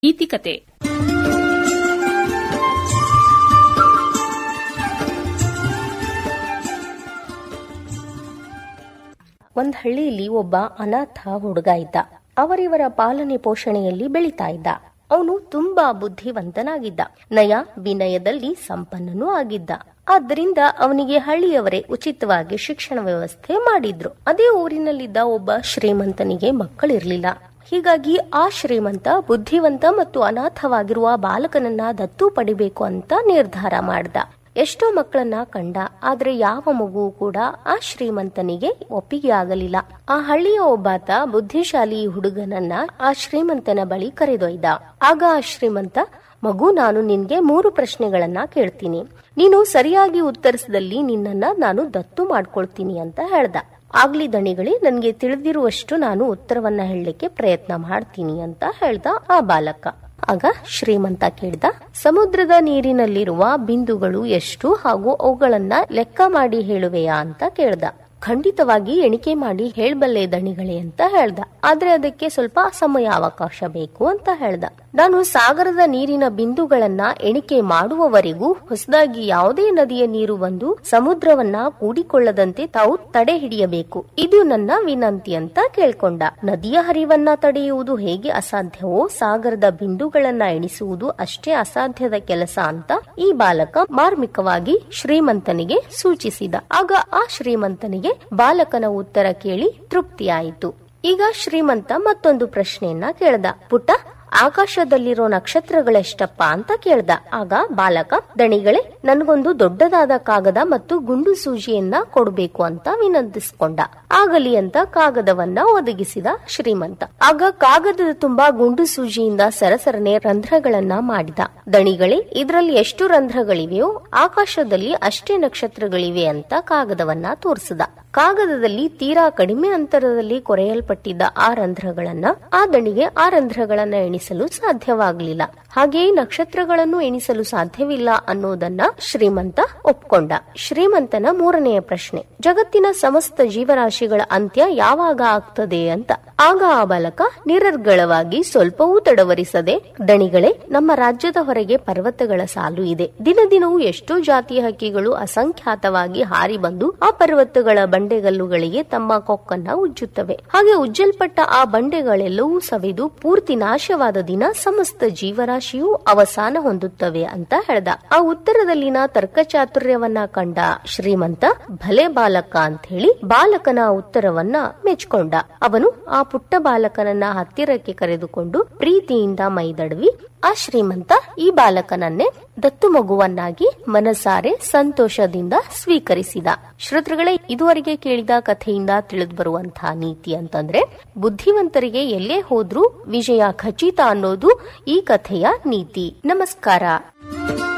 ನೀತಿಕತೆ ಒಂದ್ ಹಳ್ಳಿಯಲ್ಲಿ ಒಬ್ಬ ಅನಾಥ ಹುಡುಗ ಇದ್ದ ಅವರಿವರ ಪಾಲನೆ ಪೋಷಣೆಯಲ್ಲಿ ಬೆಳೀತಾ ಇದ್ದ ಅವನು ತುಂಬಾ ಬುದ್ಧಿವಂತನಾಗಿದ್ದ ನಯ ವಿನಯದಲ್ಲಿ ಸಂಪನ್ನನೂ ಆಗಿದ್ದ ಆದ್ದರಿಂದ ಅವನಿಗೆ ಹಳ್ಳಿಯವರೇ ಉಚಿತವಾಗಿ ಶಿಕ್ಷಣ ವ್ಯವಸ್ಥೆ ಮಾಡಿದ್ರು ಅದೇ ಊರಿನಲ್ಲಿದ್ದ ಒಬ್ಬ ಶ್ರೀಮಂತನಿಗೆ ಮಕ್ಕಳಿರ್ಲಿಲ್ಲ ಹೀಗಾಗಿ ಆ ಶ್ರೀಮಂತ ಬುದ್ಧಿವಂತ ಮತ್ತು ಅನಾಥವಾಗಿರುವ ಬಾಲಕನನ್ನ ದತ್ತು ಪಡಿಬೇಕು ಅಂತ ನಿರ್ಧಾರ ಮಾಡ್ದ ಎಷ್ಟೋ ಮಕ್ಕಳನ್ನ ಕಂಡ ಆದ್ರೆ ಯಾವ ಮಗು ಕೂಡ ಆ ಶ್ರೀಮಂತನಿಗೆ ಒಪ್ಪಿಗೆ ಆಗಲಿಲ್ಲ ಆ ಹಳ್ಳಿಯ ಒಬ್ಬಾತ ಬುದ್ಧಿಶಾಲಿ ಹುಡುಗನನ್ನ ಆ ಶ್ರೀಮಂತನ ಬಳಿ ಕರೆದೊಯ್ದ ಆಗ ಆ ಶ್ರೀಮಂತ ಮಗು ನಾನು ನಿನ್ಗೆ ಮೂರು ಪ್ರಶ್ನೆಗಳನ್ನ ಕೇಳ್ತೀನಿ ನೀನು ಸರಿಯಾಗಿ ಉತ್ತರಿಸಿದಲ್ಲಿ ನಿನ್ನನ್ನ ನಾನು ದತ್ತು ಮಾಡ್ಕೊಳ್ತೀನಿ ಅಂತ ಹೇಳ್ದ ಆಗ್ಲಿ ದಣಿಗಳೇ ನನ್ಗೆ ತಿಳಿದಿರುವಷ್ಟು ನಾನು ಉತ್ತರವನ್ನ ಹೇಳಲಿಕ್ಕೆ ಪ್ರಯತ್ನ ಮಾಡ್ತೀನಿ ಅಂತ ಹೇಳ್ದ ಆ ಬಾಲಕ ಆಗ ಶ್ರೀಮಂತ ಕೇಳ್ದ ಸಮುದ್ರದ ನೀರಿನಲ್ಲಿರುವ ಬಿಂದುಗಳು ಎಷ್ಟು ಹಾಗೂ ಅವುಗಳನ್ನ ಲೆಕ್ಕ ಮಾಡಿ ಹೇಳುವೆಯಾ ಅಂತ ಕೇಳ್ದ ಖಂಡಿತವಾಗಿ ಎಣಿಕೆ ಮಾಡಿ ಹೇಳ್ಬಲ್ಲೆ ದಣಿಗಳೇ ಅಂತ ಹೇಳ್ದ ಆದ್ರೆ ಅದಕ್ಕೆ ಸ್ವಲ್ಪ ಸಮಯಾವಕಾಶ ಬೇಕು ಅಂತ ಹೇಳ್ದ ನಾನು ಸಾಗರದ ನೀರಿನ ಬಿಂದುಗಳನ್ನ ಎಣಿಕೆ ಮಾಡುವವರೆಗೂ ಹೊಸದಾಗಿ ಯಾವುದೇ ನದಿಯ ನೀರು ಬಂದು ಸಮುದ್ರವನ್ನ ಕೂಡಿಕೊಳ್ಳದಂತೆ ತಾವು ತಡೆ ಹಿಡಿಯಬೇಕು ಇದು ನನ್ನ ವಿನಂತಿ ಅಂತ ಕೇಳ್ಕೊಂಡ ನದಿಯ ಹರಿವನ್ನ ತಡೆಯುವುದು ಹೇಗೆ ಅಸಾಧ್ಯವೋ ಸಾಗರದ ಬಿಂದುಗಳನ್ನ ಎಣಿಸುವುದು ಅಷ್ಟೇ ಅಸಾಧ್ಯದ ಕೆಲಸ ಅಂತ ಈ ಬಾಲಕ ಮಾರ್ಮಿಕವಾಗಿ ಶ್ರೀಮಂತನಿಗೆ ಸೂಚಿಸಿದ ಆಗ ಆ ಶ್ರೀಮಂತನಿಗೆ ಬಾಲಕನ ಉತ್ತರ ಕೇಳಿ ತೃಪ್ತಿಯಾಯಿತು ಈಗ ಶ್ರೀಮಂತ ಮತ್ತೊಂದು ಪ್ರಶ್ನೆಯನ್ನ ಕೇಳ್ದ ಪುಟ್ಟ ಆಕಾಶದಲ್ಲಿರೋ ನಕ್ಷತ್ರಗಳೆಷ್ಟಪ್ಪ ಅಂತ ಕೇಳ್ದ ಆಗ ಬಾಲಕ ದಣಿಗಳೇ ನನ್ಗೊಂದು ದೊಡ್ಡದಾದ ಕಾಗದ ಮತ್ತು ಗುಂಡು ಸೂಜಿಯನ್ನ ಕೊಡ್ಬೇಕು ಅಂತ ವಿನಂತಿಸ್ಕೊಂಡ ಆಗಲಿ ಅಂತ ಕಾಗದವನ್ನ ಒದಗಿಸಿದ ಶ್ರೀಮಂತ ಆಗ ಕಾಗದದ ತುಂಬಾ ಗುಂಡು ಸೂಜಿಯಿಂದ ಸರಸರನೆ ರಂಧ್ರಗಳನ್ನ ಮಾಡಿದ ದಣಿಗಳೇ ಇದರಲ್ಲಿ ಎಷ್ಟು ರಂಧ್ರಗಳಿವೆಯೋ ಆಕಾಶದಲ್ಲಿ ಅಷ್ಟೇ ನಕ್ಷತ್ರಗಳಿವೆ ಅಂತ ಕಾಗದವನ್ನ ತೋರಿಸಿದ ಕಾಗದದಲ್ಲಿ ತೀರಾ ಕಡಿಮೆ ಅಂತರದಲ್ಲಿ ಕೊರೆಯಲ್ಪಟ್ಟಿದ್ದ ಆ ರಂಧ್ರಗಳನ್ನ ಆ ದಣಿಗೆ ಆ ರಂಧ್ರಗಳನ್ನ ಎಣಿಸಲು ಸಾಧ್ಯವಾಗಲಿಲ್ಲ ಹಾಗೆಯೇ ನಕ್ಷತ್ರಗಳನ್ನು ಎಣಿಸಲು ಸಾಧ್ಯವಿಲ್ಲ ಅನ್ನೋದನ್ನ ಶ್ರೀಮಂತ ಒಪ್ಕೊಂಡ ಶ್ರೀಮಂತನ ಮೂರನೆಯ ಪ್ರಶ್ನೆ ಜಗತ್ತಿನ ಸಮಸ್ತ ಜೀವರಾಶಿಗಳ ಅಂತ್ಯ ಯಾವಾಗ ಆಗ್ತದೆ ಅಂತ ಆಗ ಆ ಬಾಲಕ ನಿರರ್ಗಳವಾಗಿ ಸ್ವಲ್ಪವೂ ತಡವರಿಸದೆ ದಣಿಗಳೇ ನಮ್ಮ ರಾಜ್ಯದ ಹೊರಗೆ ಪರ್ವತಗಳ ಸಾಲು ಇದೆ ದಿನ ದಿನವೂ ಎಷ್ಟೋ ಜಾತಿಯ ಹಕ್ಕಿಗಳು ಅಸಂಖ್ಯಾತವಾಗಿ ಹಾರಿ ಬಂದು ಆ ಪರ್ವತಗಳ ಬಂಡೆಗಲ್ಲುಗಳಿಗೆ ತಮ್ಮ ಕೊಕ್ಕನ್ನ ಉಜ್ಜುತ್ತವೆ ಹಾಗೆ ಉಜ್ಜಲ್ಪಟ್ಟ ಆ ಬಂಡೆಗಳೆಲ್ಲವೂ ಸವೆದು ಪೂರ್ತಿ ನಾಶವಾದ ದಿನ ಸಮಸ್ತ ಜೀವರಾಶಿಯು ಅವಸಾನ ಹೊಂದುತ್ತವೆ ಅಂತ ಹೇಳ್ದ ಆ ಉತ್ತರದಲ್ಲಿನ ತರ್ಕಚಾತುರ್ಯವನ್ನ ಕಂಡ ಶ್ರೀಮಂತ ಭಲೆ ಬಾಲಕ ಅಂತ ಹೇಳಿ ಬಾಲಕನ ಉತ್ತರವನ್ನ ಮೆಚ್ಕೊಂಡ ಅವನು ಆ ಪುಟ್ಟ ಬಾಲಕನನ್ನ ಹತ್ತಿರಕ್ಕೆ ಕರೆದುಕೊಂಡು ಪ್ರೀತಿಯಿಂದ ಮೈದಡವಿ ಆ ಶ್ರೀಮಂತ ಈ ಬಾಲಕನನ್ನೇ ದತ್ತು ಮಗುವನ್ನಾಗಿ ಮನಸಾರೆ ಸಂತೋಷದಿಂದ ಸ್ವೀಕರಿಸಿದ ಶ್ರೋತೃಗಳೇ ಇದುವರೆಗೆ ಕೇಳಿದ ಕಥೆಯಿಂದ ತಿಳಿದು ಬರುವಂತಹ ನೀತಿ ಅಂತಂದ್ರೆ ಬುದ್ಧಿವಂತರಿಗೆ ಎಲ್ಲೇ ಹೋದ್ರೂ ವಿಜಯ ಖಚಿತ ಅನ್ನೋದು ಈ ಕಥೆಯ ನೀತಿ ನಮಸ್ಕಾರ